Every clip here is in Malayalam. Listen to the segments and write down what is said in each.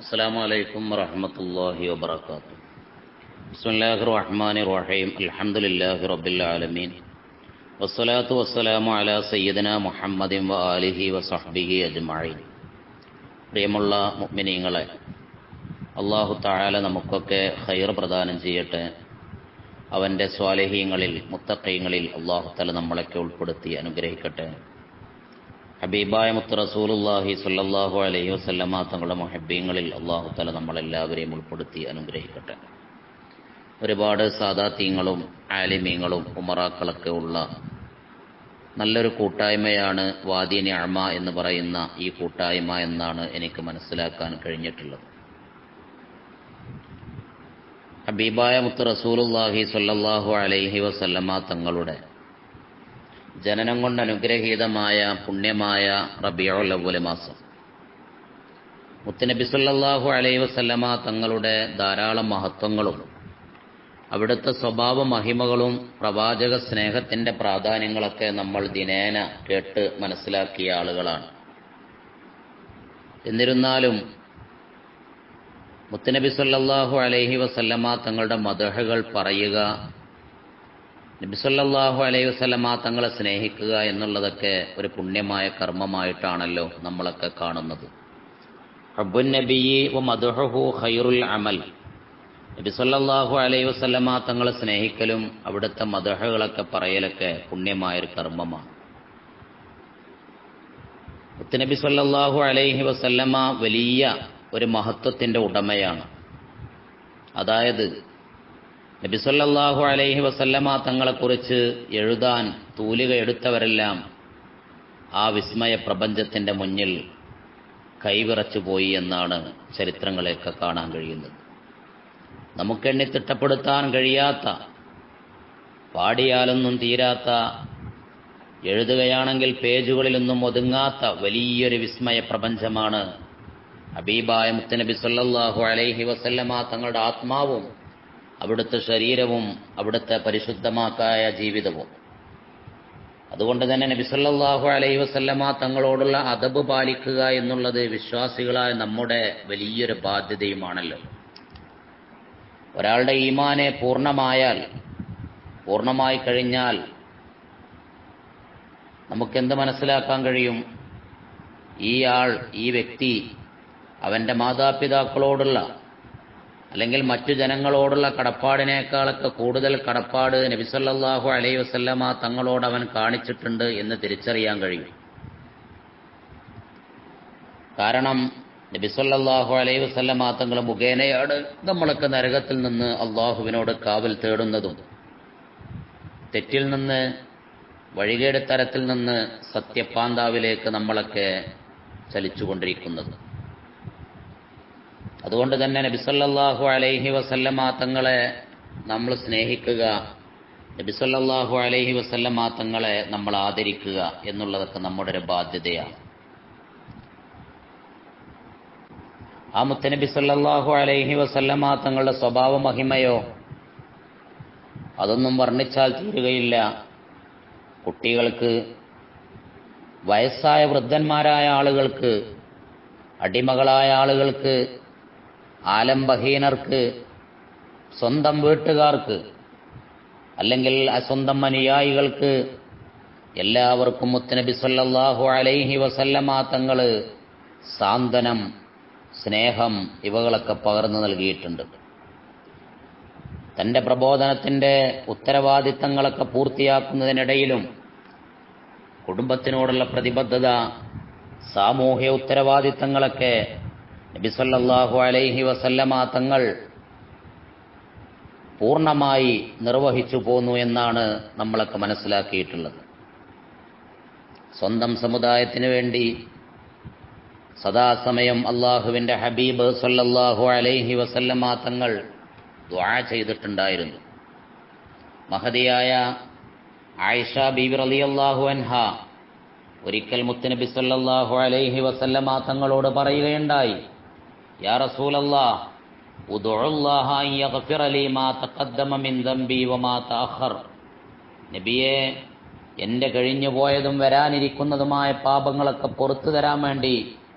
السلام عليكم ورحمة الله وبركاته بسم الله الرحمن الرحيم الحمد لله رب العالمين والصلاة والسلام على سيدنا محمد وآله وصحبه أجمعين പ്രിയമുള്ള മുഅ്മിനീങ്ങളെ അള്ളാഹു താഴെ നമുക്കൊക്കെ ഖൈർ പ്രദാനം ചെയ്യട്ടെ അവൻ്റെ സ്വാലഹീങ്ങളിൽ മുത്തക്കൈങ്ങളിൽ അള്ളാഹു തല നമ്മളൊക്കെ ഉൾപ്പെടുത്തി അനുഗ്രഹിക്കട്ടെ ഹബീബായ മുത്ത് റസൂലുല്ലാഹി സല്ലല്ലാഹു അലൈഹി വസല്ലമ തങ്ങളുടെ മുഹബ്ബീങ്ങളിൽ അള്ളാഹു തല നമ്മളെല്ലാവരെയും ഉൾപ്പെടുത്തി അനുഗ്രഹിക്കട്ടെ ഒരുപാട് സാദാത്യങ്ങളും ആലിമീങ്ങളും ഉമറാക്കളൊക്കെ ഉള്ള നല്ലൊരു കൂട്ടായ്മയാണ് വാദി നിഅമ എന്ന് പറയുന്ന ഈ കൂട്ടായ്മ എന്നാണ് എനിക്ക് മനസ്സിലാക്കാൻ കഴിഞ്ഞിട്ടുള്ളത് ഹബീബായ മുത്ത് റസൂലുല്ലാഹി സല്ലല്ലാഹു അലൈഹി വസല്ലമ തങ്ങളുടെ ജനനം കൊണ്ട് അനുഗ്രഹീതമായ പുണ്യമായ റബിയുൽ അവ്വൽ മാസം മുത്തുനബി സല്ലല്ലാഹു അലൈഹി വസല്ലമ തങ്ങളുടെ ധാരാളം മഹത്വങ്ങളും അവിടുത്തെ സ്വഭാവ മഹിമകളും പ്രവാചക സ്നേഹത്തിന്റെ പ്രാധാന്യങ്ങളൊക്കെ നമ്മൾ ദിനേന കേട്ട് മനസ്സിലാക്കിയ ആളുകളാണ് എന്നിരുന്നാലും മുത്തുനബി സല്ലല്ലാഹു അലൈഹി വസല്ലമ തങ്ങളുടെ മദഹകൾ പറയുക നബി സല്ലല്ലാഹു അലൈഹി വസല്ലമ തങ്ങളെ സ്നേഹിക്കുക എന്നുള്ളതൊക്കെ ഒരു പുണ്യമായ കർമ്മമായിട്ടാണല്ലോ നമ്മളൊക്കെ കാണുന്നത് ഹബ്ബുൻ നബിയി വ മദഹുഹു ഖൈറുൽ അമൽ നബി സല്ലല്ലാഹു അലൈഹി വസല്ലമ തങ്ങളെ സ്നേഹിക്കലും അവിടുത്തെ മദഹകളൊക്കെ പറയലൊക്കെ പുണ്യമായൊരു കർമ്മമാണ് മുത്തുനബി സല്ലല്ലാഹു അലൈഹി വസല്ലമ വലിയ ഒരു മഹത്വത്തിന്റെ ഉടമയാണ് അതായത് നബി സല്ലല്ലാഹു അലൈഹി വസല്ലമ തങ്ങളെക്കുറിച്ച് എഴുതാൻ തൂലിക എടുത്തവരെല്ലാം ആ വിസ്മയ പ്രപഞ്ചത്തിന്റെ മുന്നിൽ കൈവിറച്ചു പോയി എന്നാണ് ചരിത്രങ്ങളെയൊക്കെ കാണാൻ കഴിയുന്നത് നമുക്കെണ്ണി തിട്ടപ്പെടുത്താൻ കഴിയാത്ത പാടിയാലൊന്നും തീരാത്ത എഴുതുകയാണെങ്കിൽ പേജുകളിലൊന്നും ഒതുങ്ങാത്ത വലിയൊരു വിസ്മയ പ്രപഞ്ചമാണ് ഹബീബായ മുത്തനബി സല്ലല്ലാഹു അലൈഹി വസല്ലമ തങ്ങളുടെ ആത്മാവും അവിടുത്തെ ശരീരവും അവിടുത്തെ പരിശുദ്ധമാക്കായ ജീവിതവും അതുകൊണ്ട് തന്നെ നബി സല്ലല്ലാഹു അലൈഹി വസല്ലമ തങ്ങളോടുള്ള അദബ് പാലിക്കുക എന്നുള്ളത് വിശ്വാസികളായ നമ്മുടെ വലിയൊരു ബാധ്യതയുമാണല്ലോ ഒരാളുടെ ഈമാനെ പൂർണ്ണമായാൽ പൂർണ്ണമായി കഴിഞ്ഞാൽ നമുക്കെന്ത് മനസ്സിലാക്കാൻ കഴിയും ഈ ആൾ ഈ വ്യക്തി അവൻ്റെ മാതാപിതാക്കളോടുള്ള അല്ലെങ്കിൽ മറ്റു ജനങ്ങളോടുള്ള കടപ്പാടിനേക്കാളൊക്കെ കൂടുതൽ കടപ്പാട് നബിസല്ലാഹു അലൈഹി വസല്ലമ തങ്ങളോട് അവൻ കാണിച്ചിട്ടുണ്ട് എന്ന് തിരിച്ചറിയാൻ കഴിയും കാരണം നബിസല്ലാഹു അലൈഹി വസല്ലമ തങ്ങൾ മുഖേനയാണ് നമ്മളൊക്കെ നരകത്തിൽ നിന്ന് അള്ളാഹുവിനോട് കാവൽ തേടുന്നതും തെറ്റിൽ നിന്ന് വഴികേട് തരത്തിൽ നിന്ന് സത്യപ്പാന്താവിലേക്ക് നമ്മളൊക്കെ ചലിച്ചുകൊണ്ടിരിക്കുന്നത് അതുകൊണ്ട് തന്നെ നബിസല്ലാഹു അലൈഹി വസല്ലമ തങ്ങളെ നമ്മൾ സ്നേഹിക്കുക നബിസല്ലാഹു അലൈഹി വസല്ലമ തങ്ങളെ നമ്മൾ ആദരിക്കുക എന്നുള്ളതൊക്കെ നമ്മുടെ ഒരു ബാധ്യതയാണ് ആ മുത്തനബി സല്ലല്ലാഹു അലൈഹി വസല്ലമ തങ്ങളുടെ സ്വഭാവ മഹിമയോ അതൊന്നും വർണ്ണിച്ചാൽ തീരുകയില്ല കുട്ടികൾക്ക് വയസ്സായ വൃദ്ധന്മാരായ ആളുകൾക്ക് അടിമകളായ ആളുകൾക്ക് ആലംബഹീനർക്ക് സ്വന്തം വീട്ടുകാർക്ക് അല്ലെങ്കിൽ സ്വന്തം അനുയായികൾക്ക് എല്ലാവർക്കും മുത്തനബി സല്ലല്ലാഹു അലൈഹി വസല്ലമ തങ്ങൾ സാന്ത്വനം സ്നേഹം ഇവകളൊക്കെ പകർന്നു നൽകിയിട്ടുണ്ട് തന്റെ പ്രബോധനത്തിന്റെ ഉത്തരവാദിത്തങ്ങളൊക്കെ പൂർത്തിയാക്കുന്നതിനിടയിലും കുടുംബത്തിനോടുള്ള പ്രതിബദ്ധത സാമൂഹ്യ ഉത്തരവാദിത്തങ്ങളൊക്കെ നബിസല്ലാഹു അലൈഹി വസല്ലമ തങ്ങൾ പൂർണ്ണമായി നിർവഹിച്ചു പോന്നു എന്നാണ് നമ്മളൊക്കെ മനസ്സിലാക്കിയിട്ടുള്ളത് സ്വന്തം സമുദായത്തിനു വേണ്ടി സദാസമയം അള്ളാഹുവിന്റെ ഹബീബ് സല്ലല്ലാഹു അലൈഹി വസല്ലമ തങ്ങൾ ദ്വാ ചെയ്തിട്ടുണ്ടായിരുന്നു മഹതിയായ ആയിഷ ബീബി റളിയല്ലാഹു അൻഹ ഒരിക്കൽ മുത്തുനബി സല്ലല്ലാഹു അലൈഹി വസല്ലമ തങ്ങളോട് പറയുകയുണ്ടായി യാ റസൂലല്ലാഹ് ഉദുഉല്ലാഹ അൻ യഗ്ഫിറ ലീ മാ തഖദ്ദമ മിൻ ദംബി വമാ തഅഖർ നബിയെ എൻ്റെ കഴിഞ്ഞു പോയതും വരാനിരിക്കുന്നതുമായ പാപങ്ങളൊക്കെ പുറത്തു തരാൻ വേണ്ടി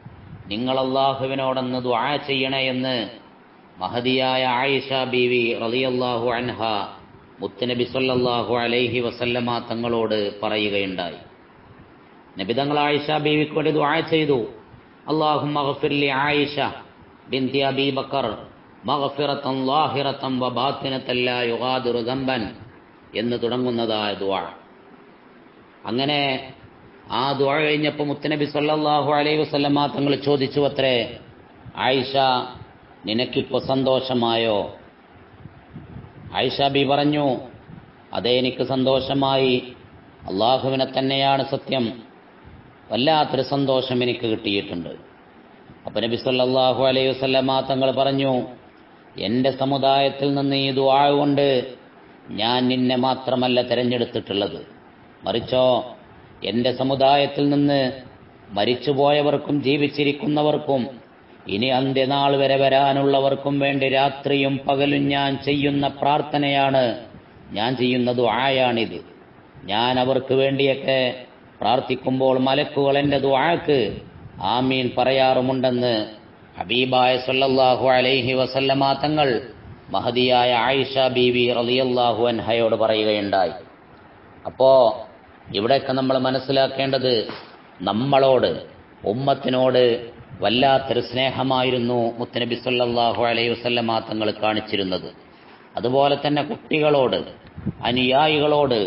നിങ്ങൾ അള്ളാഹുവിനോടൊന്ന് ദുആ ചെയ്യണേ എന്ന് മഹതിയായ ആയിഷ ബീവി റളിയല്ലാഹു അൻഹ മുത്തുനബി സല്ലല്ലാഹു അലൈഹി വസല്ലമ തങ്ങളോട് പറയുകയുണ്ടായി നബി തങ്ങൾ ആയിഷ ബീവിക്ക് വേണ്ടി ദുആ ചെയ്തു അല്ലാഹുമ്മ ഗഫിർലി ആയിഷ ബിൻതി അബീ ബക്കർ മഗ്ഫിറത്തൻ ലാഹിറത്തൻ വബാത്തിനത്തൻ ലാ യുഗാദിറു ദംബൻ എന്ന് തുടങ്ങുന്നതായ ദുആ അങ്ങനെ ആ ദുആ കഴിഞ്ഞപ്പോൾ മുത്തനബി സല്ലല്ലാഹു അലൈഹി വസല്ലമ തങ്ങൾ ചോദിച്ചു അത്രേ ആയിഷ നിനക്കിപ്പോ സന്തോഷമായോ ആയിഷ ബി പറഞ്ഞു അതേ എനിക്ക് സന്തോഷമായി അള്ളാഹുവിനെ തന്നെയാണ് സത്യം വല്ലാത്തൊരു സന്തോഷം എനിക്ക് കിട്ടിയിട്ടുണ്ട് അപ്പൊ നബി സല്ലല്ലാഹു അലൈഹി വസല്ലമ തങ്ങൾ പറഞ്ഞു എൻ്റെ സമുദായത്തിൽ നിന്ന് ഈ ദുആ കൊണ്ട് ഞാൻ നിന്നെ മാത്രമല്ല തിരഞ്ഞെടുത്തിട്ടുള്ളത് മറിച്ചോ എൻ്റെ സമുദായത്തിൽ നിന്ന് മരിച്ചുപോയവർക്കും ജീവിച്ചിരിക്കുന്നവർക്കും ഇനി അന്ത്യനാൾ വരെ വരാനുള്ളവർക്കും വേണ്ടി രാത്രിയും പകലും ഞാൻ ചെയ്യുന്ന പ്രാർത്ഥനയാണ് ഞാൻ ചെയ്യുന്ന ദുആയാണിത് ഞാൻ അവർക്ക് വേണ്ടിയൊക്കെ പ്രാർത്ഥിക്കുമ്പോൾ മലക്കുകൾ എൻ്റെ ദുആക്ക് ആമീൻ പറയാറുമുണ്ടെന്ന് ഹബീബായ സല്ലല്ലാഹു അലൈഹി വസല്ലമ തങ്ങൾ മഹദിയായ ആയിഷ ബീവി റളിയല്ലാഹു അൻഹയോട് പറയുകയുണ്ടായി അപ്പോ ഇവിടെയൊക്കെ നമ്മൾ മനസ്സിലാക്കേണ്ടത് നമ്മളോട് ഉമ്മത്തിനോട് വല്ലാത്തൊരു സ്നേഹമായിരുന്നു മുത്തനബി സല്ലല്ലാഹു അലൈഹി വസല്ലമ തങ്ങൾ കാണിച്ചിരുന്നത് അതുപോലെ തന്നെ കുട്ടികളോട് അനുയായികളോട്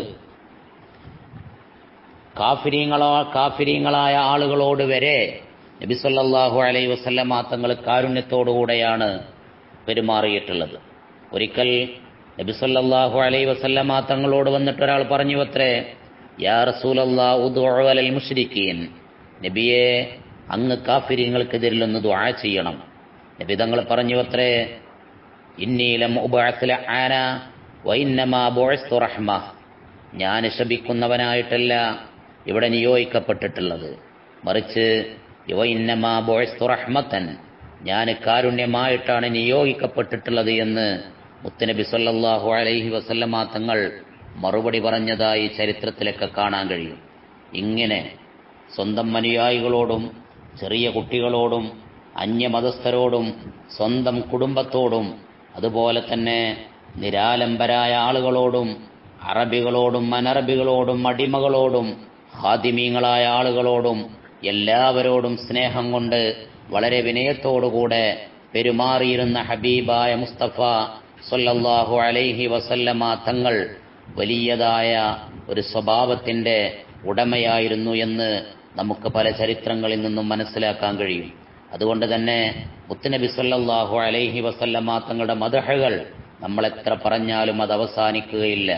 കാഫിരീങ്ങളോ കാഫിരീങ്ങളായ ആളുകളോട് വരെ നബി സല്ലല്ലാഹു അലൈഹി വസല്ലമ തങ്ങൾ കാരുണ്യത്തോടുകൂടെയാണ് പെരുമാറിയിട്ടുള്ളത് ഒരിക്കൽ നബി സല്ലല്ലാഹു അലൈഹി വസല്ലമ തങ്ങളോട് വന്നിട്ട് ഒരാൾ പറഞ്ഞു അത്രേ യാ റസൂലല്ലാ ഉദ്ഉ അലൽ മുശ്രിക്കീൻ നബിയെ അങ്ങ് കാഫിര്യങ്ങൾക്കെതിരിൽ ഒന്ന് ദുആ ചെയ്യണം നബി തങ്ങൾ പറഞ്ഞു അത്രേ ഇന്നീലം ഉബഅസ്ല ആന വൈന്നമാ ബുഅസ്തു റഹ്മ ഞാൻ ശപിക്കുന്നവനായിട്ടല്ല ഇവിടെ നിയോഗിക്കപ്പെട്ടിട്ടുള്ളത് മറിച്ച് വൈന്നമാ ബുഅസ്തു റഹ്മത്തൻ ഞാൻ കാരുണ്യമായിട്ടാണ് നിയോഗിക്കപ്പെട്ടിട്ടുള്ളത് എന്ന് മുത്തനബി സല്ലല്ലാഹു അലൈഹി വസല്ലമ തങ്ങൾ മറുപടി പറഞ്ഞതായി ചരിത്രത്തിലൊക്കെ കാണാൻ കഴിയും ഇങ്ങനെ സ്വന്തം അനുയായികളോടും ചെറിയ കുട്ടികളോടും അന്യമതസ്ഥരോടും സ്വന്തം കുടുംബത്തോടും അതുപോലെ തന്നെ നിരാലംബരായ ആളുകളോടും അറബികളോടും അനറബികളോടും അടിമകളോടും ഹാദിമീങ്ങളായ ആളുകളോടും എല്ലാവരോടും സ്നേഹം കൊണ്ട് വളരെ വിനയത്തോടുകൂടെ പെരുമാറിയിരുന്ന ഹബീബായ മുസ്തഫ സല്ലല്ലാഹു അലൈഹി വസല്ലമ തങ്ങൾ വലിയതായ ഒരു സ്വഭാവത്തിന്റെ ഉടമയായിരുന്നു എന്ന് നമുക്ക് പല ചരിത്രങ്ങളിൽ നിന്നും മനസ്സിലാക്കാൻ കഴിയും അതുകൊണ്ട് തന്നെ മുത്തുനബി സല്ലല്ലാഹു അലൈഹി വസല്ലമ തങ്ങളുടെ മദഹകൾ നമ്മൾ എത്ര പറഞ്ഞാലും അത് അവസാനിക്കുകയില്ല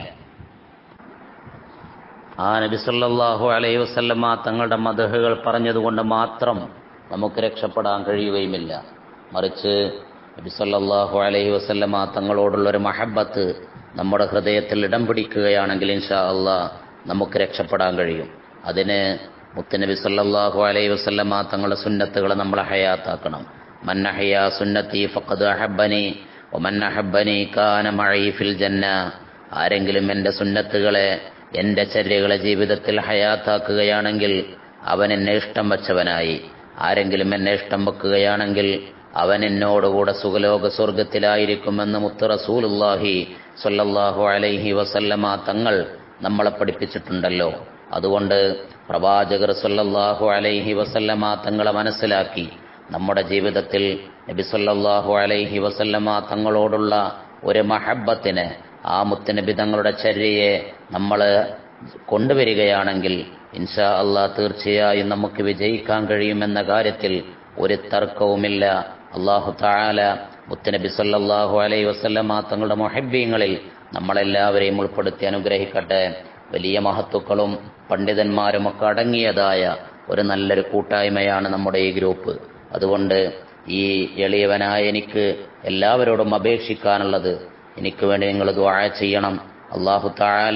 ആ നബി സല്ലല്ലാഹു അലൈഹി വസല്ലമ തങ്ങളുടെ മദഹകൾ പറഞ്ഞതുകൊണ്ട് മാത്രം നമുക്ക് രക്ഷപ്പെടാൻ കഴിയുകയുമില്ല മറിച്ച് നബി സല്ലല്ലാഹു അലൈഹി വസല്ലമ തങ്ങളോടുള്ള ഒരു മഹബത്ത് നമ്മുടെ ഹൃദയത്തിൽ ഇടം പിടിക്കുകയാണെങ്കിൽ ഇൻഷാ അള്ളാ നമുക്ക് രക്ഷപ്പെടാൻ കഴിയും അതിന് മുത്തുനബി സല്ലല്ലാഹു അലൈഹി വസല്ലമ തങ്ങളുടെ സുന്നത്തുകളെ നമ്മൾ ഹയാത്താക്കണം മന്നഹയ സുന്നത്തി ഫഖദ് അഹബ്ബനി ഒമൻ അഹബ്ബനി കാന മഴി ഫിൽ ജന്ന ആരെങ്കിലും എൻ്റെ സുന്നത്തുകളെ എൻ്റെ ചര്യകളെ ജീവിതത്തിൽ ഹയാത്താക്കുകയാണെങ്കിൽ അവൻ എന്നെ ഇഷ്ടം വച്ചവനായി ആരെങ്കിലും എന്നെ ഇഷ്ടം വെക്കുകയാണെങ്കിൽ അവൻ എന്നോടുകൂടെ സുഖലോക സ്വർഗത്തിലായിരിക്കുമെന്ന് മുത്ത് റസൂലുല്ലാഹി സല്ലല്ലാഹു അലൈഹി വസല്ലമ തങ്ങൾ നമ്മളെ പഠിപ്പിച്ചിട്ടുണ്ടല്ലോ അതുകൊണ്ട് പ്രവാചകർ സല്ലല്ലാഹു അലൈഹി വസല്ലമ തങ്ങളെ മനസ്സിലാക്കി നമ്മുടെ ജീവിതത്തിൽ നബി സല്ലല്ലാഹു അലൈഹി വസല്ലമ തങ്ങളോടുള്ള ഒരു മഹബത്തിന് ആ മുത്തനബി തങ്ങളുടെ ചര്യയെ നമ്മൾ കൊണ്ടുവരികയാണെങ്കിൽ ഇൻഷാ അള്ളാ തീർച്ചയായും നമുക്ക് വിജയിക്കാൻ കഴിയുമെന്ന കാര്യത്തിൽ ഒരു തർക്കവുമില്ല അള്ളാഹു താല മുത്തനബി സല്ലല്ലാഹു അലൈഹി വസല്ലമ തങ്ങളുടെ മൊഹബ്ബീങ്ങളിൽ നമ്മളെല്ലാവരെയും ഉൾപ്പെടുത്തി അനുഗ്രഹിക്കട്ടെ വലിയ മഹത്തുക്കളും പണ്ഡിതന്മാരും ഒക്കെ അടങ്ങിയതായ ഒരു നല്ലൊരു കൂട്ടായ്മയാണ് നമ്മുടെ ഈ ഗ്രൂപ്പ് അതുകൊണ്ട് ഈ എളിയവനായ എനിക്ക് എല്ലാവരോടും അപേക്ഷിക്കാനുള്ളത് എനിക്ക് വേണ്ടി നിങ്ങൾ ദ്വാഴ ചെയ്യണം അള്ളാഹു താല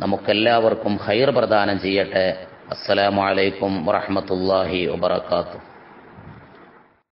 നമുക്കെല്ലാവർക്കും ഹൈർ പ്രദാനം ചെയ്യട്ടെ അസ്സലാമു അലൈക്കും വറഹ്മത്തുള്ളാഹി വബറകാതുഹു